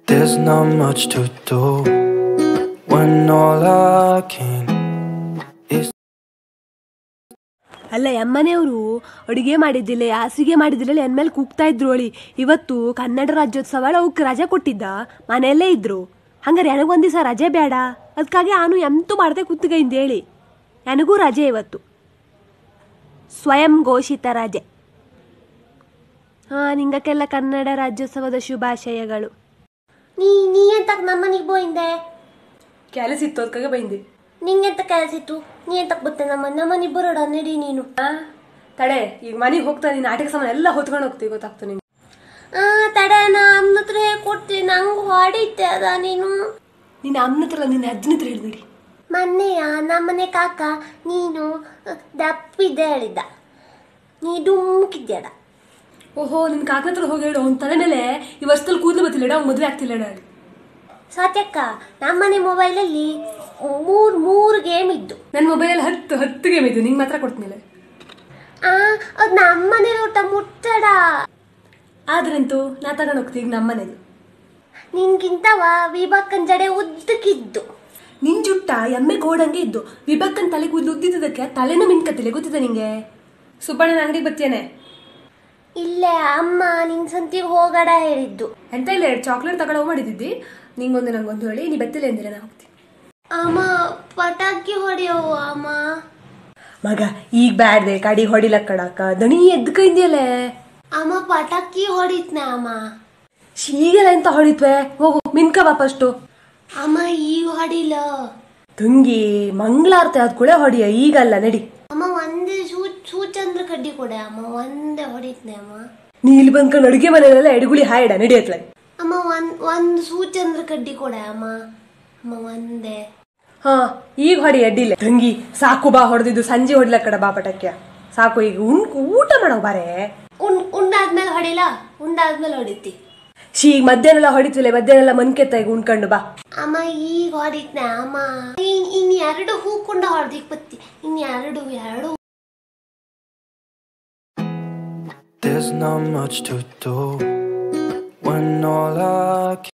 There's not much to do when all I can is ಅಲ್ಲ ಎಮ್ಮನೆಯವರು ಅಡುಗೆ ಮಾಡಿದ್ದಿಲ್ಲ ಹಾಸಿಗೆ ಮಾಡಿದ್ದಿಲ್ಲ ಎನ್ಮೇಲೆ ಕೂಗ್ತಾ ಇದ್ರು ಅಳಿ ಇವತ್ತು ಕನ್ನಡ ರಾಜ್ಯೋತ್ಸವ ಅವಕ್ಕೆ ರಜೆ ಕೊಟ್ಟಿದ್ದ ಮನೆಯಲ್ಲೇ ಇದ್ರು ಹಂಗಾರೆ ನನಗೊಂದು ದಿವಸ ರಜೆ ಬೇಡ ಅದಕ್ಕಾಗಿ ನಾನು ಎಂತೂ ಮಾಡದೆ ಕೂತ್ಗೈಂದ ಹೇಳಿ ನನಗೂ ರಜೆ ಇವತ್ತು ಸ್ವಯಂ ಘೋಷಿತ ರಜೆ ಹಾಂ ನಿಂಗಕ್ಕೆಲ್ಲ ಕನ್ನಡ ರಾಜ್ಯೋತ್ಸವದ ಶುಭಾಶಯಗಳು ನೀ ನೀ ಎಂತ ನಮ್ಮನಿಗೆ ಬೋಯಿಂದೆ ಕೆಲಸ ಇತ್ತು ಅದಕ್ಕಾಗಿ ಬೈಂದೆ ನಿಂಗೆಂತ ಕೆಲಸ ಇತ್ತು ನೀ ಎಂತ ಗೊತ್ತೆ ನಮ್ಮ ನಮ್ಮನಿ ಬರೋಡ ನಡಿ ನೀನು ತಡೆ ಈಗ ಮನೆಗೆ ಹೋಗ್ತಾ ನೀನು ಆಟಿಕೆ ಸಾಮಾನು ಎಲ್ಲ ಹೊತ್ಕೊಂಡು ಹೋಗ್ತೀವಿ ಗೊತ್ತಾಗ್ತು ನಿಂಗೆ ಆ ತಡೆ ನಾ ಅಮ್ಮನ ಹತ್ರ ಹೇಗೆ ಕೊಡ್ತೀನಿ ನಂಗೆ ಹೊಡಿತೆ ಅದ ನೀನು ನೀನು ಅಮ್ಮನ ಹತ್ರ ನಿನ್ನ ಅಜ್ಜನ ಹತ್ರ ಹೇಳಿದಿರಿ ಮೊನ್ನೆಯ ನಮ್ಮನೆ ಕಾಕ ನೀನು ಅಹ್, ದಪ್ಪಿದ್ದೆ ಹೇಳಿದ್ದ ನೀ ಡುಮ್ಕಿದ್ಯಡ ಓಹೋ ನಿನ್ ಕಾಕನ ಹತ್ರ ಹೋಗಿ ಹೇಳು ಅವ್ನ ತಲೆ ಮೇಲೆ ಈ ವರ್ಷದಲ್ಲಿ ಕೂದಲು ಬತ್ತಿಲ್ಲ ಅವ್ನು ಮದುವೆ ಆಗ್ತಿಲ್ಲ ಹೇಳು ಸತ್ಯಕ್ಕ ನಮ್ಮನೆ ಮೊಬೈಲಲ್ಲಿ ಮೂರು ಮೂರು ಗೇಮ್ ಇದ್ದು ನನ್ನ ಮೊಬೈಲಲ್ಲಿ ಹತ್ತು ಹತ್ತು ಗೇಮ್ ಇದ್ದು ನಿಂಗೆ ಮಾತ್ರ ಕೊಡ್ತೀನಿ ಆ ಅದು ನಮ್ಮನೆ ಊಟ ಮುಟ್ಟಡ ಆದ್ರಂತೂ ನಾ ತಗೊಂಡು ಹೋಗ್ತೀನಿ ಈಗ ನಮ್ಮನೆದು ನಿನ್ಗಿಂತವ ವಿಭಕ್ಕನ್ ಜಡೆ ಉದ್ದಕ್ಕಿದ್ದು ನಿನ್ ಜುಟ್ಟ ಎಮ್ಮೆ ಗೋಡಂಗೆ ಇದ್ದು ವಿಭಕ್ಕನ್ ತಲೆ ಕೂದಲು ಉದ್ದಿದ್ದಕ್ಕೆ ತಲೆನೂ ಮಿನ್ಕತ್ತಿಲ್ಲ ಗೊತ್ತಿದೆ ನಿಂಗೆ ಸುಬ್ಬಣ್ಣನ ಅಂಗಡಿಗೆ ಬತ್ತೇನೆ ಇಲ್ಲೇ ಅಮ್ಮ ನಿನ್ ಸಂತಿಗೆ ಹೋಗಡ ಹೇಳಿದ್ದು ಎಂತ ಇಲ್ಲ ಎರಡು ಚಾಕ್ಲೇಟ್ ತಗೊಳ್ಳೋ ಮಾಡಿದ್ದಿ ನಿಂಗೊಂದು ನಂಗೊಂದು ಹೇಳಿ ನೀ ಬತ್ತಿಲ್ಲ ಎಂದಿಲ್ಲ ನಾ ಹೋಗ್ತೀನಿ ಅಮ್ಮ ಪಟಾಕಿ ಹೊಡೆಯವು ಅಮ್ಮ ಮಗ ಈಗ ಬ್ಯಾಡ್ದೆ ಕಡಿ ಹೊಡಿಲ ಕಡಕ ದಣಿ ಎದ್ಕೈಂದಿಯಲ್ಲೇ ಅಮ್ಮ ಪಟಾಕಿ ಹೊಡಿತ್ನ ಅಮ್ಮ ಶೀಗೆಲ್ಲ ಎಂತ ಹೊಡಿತ್ವೆ ಹೋಗು ಮಿನ್ಕ ವಾಪಷ್ಟು ಅಮ್ಮ ಈಗ ಹೊಡಿಲ ತುಂಗಿ ಮಂಗಳಾರತಿ ಆದ ಕೂಡ ಹೊಡಿಯ ಈಗಲ್ಲ ನಡಿ ಅಮ್ಮ ಒಂದೇ ಸೂ ಸೂಚಂದ್ರ ಕಡ್ಡಿ ಕೊಡೆ ಅಮ್ಮ ಒಂದೇ ಹೊಡಿತ್ನೆ ಅಮ್ಮ ನೀ ಇಲ್ಲಿ ಬಂದ್ಕೊಂಡು ಅಡುಗೆ ಮನೆಯಲ್ಲೆಲ್ಲ ಎಡಗುಳಿ ಹಾಯ್ಡ ನಡಿಯತ್ಲ ಅಮ್ಮ ಒಂದ್ ಒಂದು ಸೂಚಂದ್ರ ಕಡ್ಡಿ ಕೊಡೆ ಅಮ್ಮ ಅಮ್ಮ ಒಂದೇ ಹಾ ಈಗ ಹೊಡಿ ಅಡ್ಡಿಲ್ಲ ತಂಗಿ ಸಾಕು ಬಾ ಹೊಡೆದಿದ್ದು ಸಂಜೆ ಹೊಡ್ಲ ಕಡ ಬಾ ಪಟಕ್ಯ ಸಾಕು ಈಗ ಉಣ್ ಊಟ ಮಾಡೋ ಬಾರೆ ಉಂಡ್ ಉಂಡಾದ್ಮೇಲೆ ಹೊಡಿಲ ಉಂಡಾದ್ಮೇಲೆ ಹೊಡಿತಿ ಶೀ ಈಗ ಮಧ್ಯಾಹ್ನ ಎಲ್ಲ ಹೊಡಿತಿಲ್ಲ ಮಧ್ಯಾಹ್ನ ಎಲ್ಲ ಮನ್ಕೆತ್ತ ಈಗ ಉಣ್ಕೊಂಡು ಬಾ ಅಮ್ಮ ಈಗ ಹೊಡಿತ್ನೆ ಅಮ್ಮ ಇನ್ ಇನ್ ಎರಡು ಹೂಕೊಂಡ ಹೊಡ್ದಿಕ್ ಬತ್ತಿ ಇನ್ ಎರಡು ಎರಡು there's not much to do when all I can